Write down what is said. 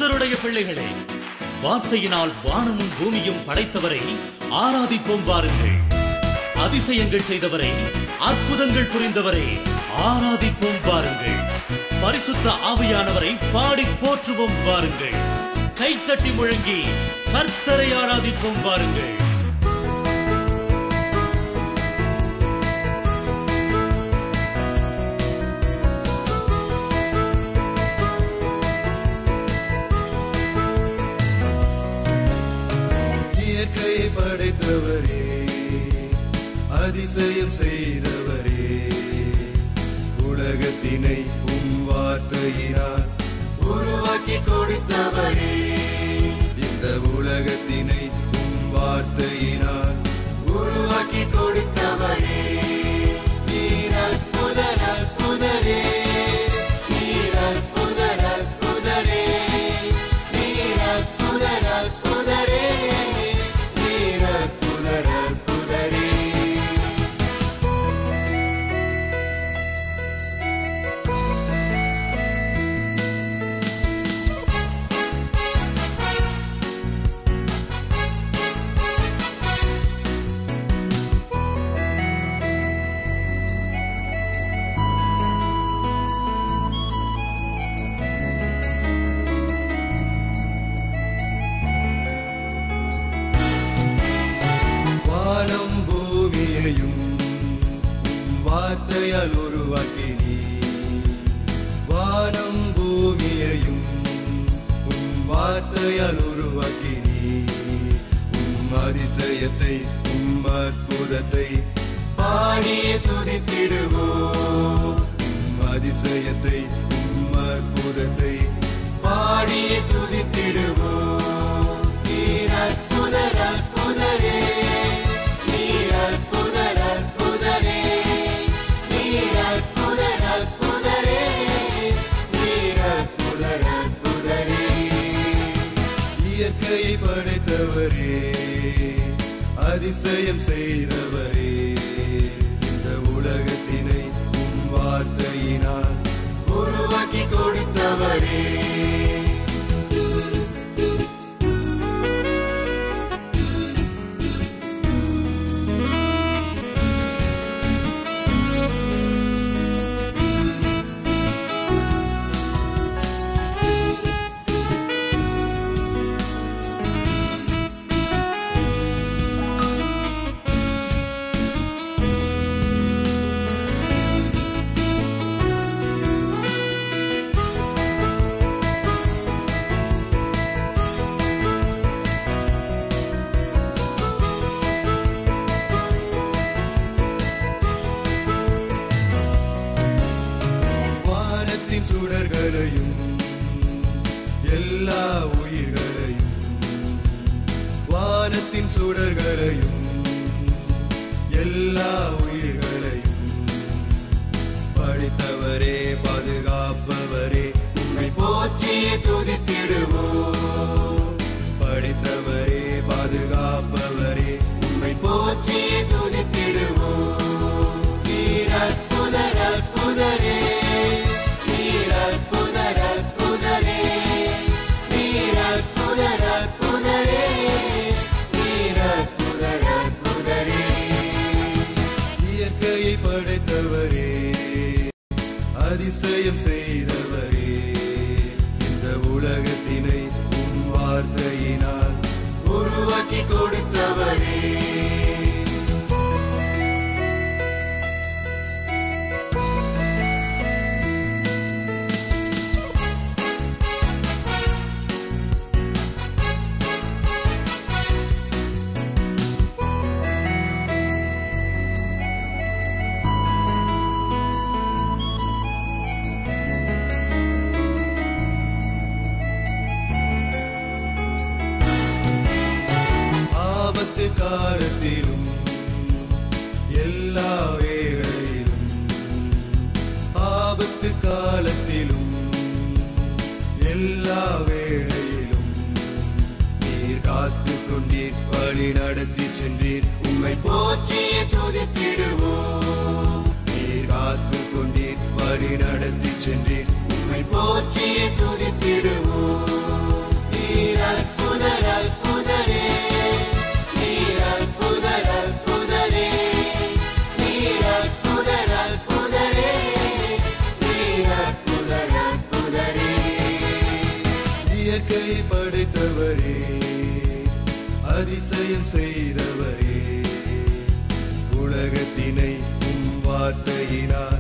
கர்த்தருடைய பிள்ளைகளே வார்த்தையினால் வானமும் பூமியும் படைத்தவரை ஆராதிப்போம் வாருங்கள் அதிசயங்கள் செய்தவரை அற்புதங்கள் புரிந்தவரை ஆராதிப்போம் வாருங்கள் பரிசுத்த ஆவியானவரை பாடி போற்றுவோம் வாருங்கள் கைத்தட்டி முழங்கி கர்த்தரை ஆராதிப்போம் வாருங்கள் இயற்கையை படைத்தவரே அதிசயம் செய்தவரே உலகத்தினை உம் வார்த்தையினால் உருவாக்கி கொடுத்தவரே இந்த உலகத்தினை உம் வார்த்தையினால் உருவாக்கி கொடுத்தவரே நீரல் புதரல் புதரே நீரல் புதரல் புதரே நீரல் புதரல் புதரே நீரல் புதரல் புதரே வானம் பூமியையும் உம் வார்த்தையால் உருவாக்கினீ வானம் பூமியையும் உம் வார்த்தையால் உருவாக்கினீ உம் அதிசயத்தை உம் அற்புதத்தை பாடியே துதித்திடுவோம் உம் அதிசயத்தை உம் அற்புதத்தை பாடியே துதித்திடுவோம் நீர் அற்புதர் அற்புதரே நீர் அற்புதர் அற்புதரே நீர் அற்புதர் அற்புதரே நீர் அற்புதர் அற்புதரே இயற்கையை படைத்தவரே அதிசயம் செய்தவரே இந்த உலகத்தினை உம் வார்த்தையினால் உருவாக்கி கொடுத்தவரே வானத்தின் சுடர்களையும் எல்லா உயிர்களையும் வானத்தின் சுடர்களையும் எல்லா உயிர்களையும் படித்தவரே பாதுகாப்பவரே உண்மை போற்றியே துதித்திடுவோம் படித்தவரே பாதுகாப்பவரே உண்மை போற்றியே துதித்திடுவோம் நீர் அற்புதர் அற்புதரே நீர் அற்புதர் அற்புதரே நீர் அற்புதர் அற்புதரே நீர் அற்புதர் அற்புதரே இயற்கையை படைத்தவரே அதிசயம் செய்தவரே இந்த உலகத்தினை உம் வார்த்தையினால் உருவாக்கி கொடுத்தவரே ஆபத்து காலத்திலும் எல்லா வேளையிலும் ஆபத்து காலத்திலும் எல்லா வேளையிலும் நீர் காத்து கொண்டீர் வழி நடத்தி சென்றீர் உம்மை போற்றிய துதித்திடுவோம் நீர் காத்து கொண்டீர் வழி நடத்தி சென்றீர் உம்மை போற்றிய துதித்திடுவோம் அதிசயம் செய்தவரே உலகத்தினை உம் வார்த்தையினால்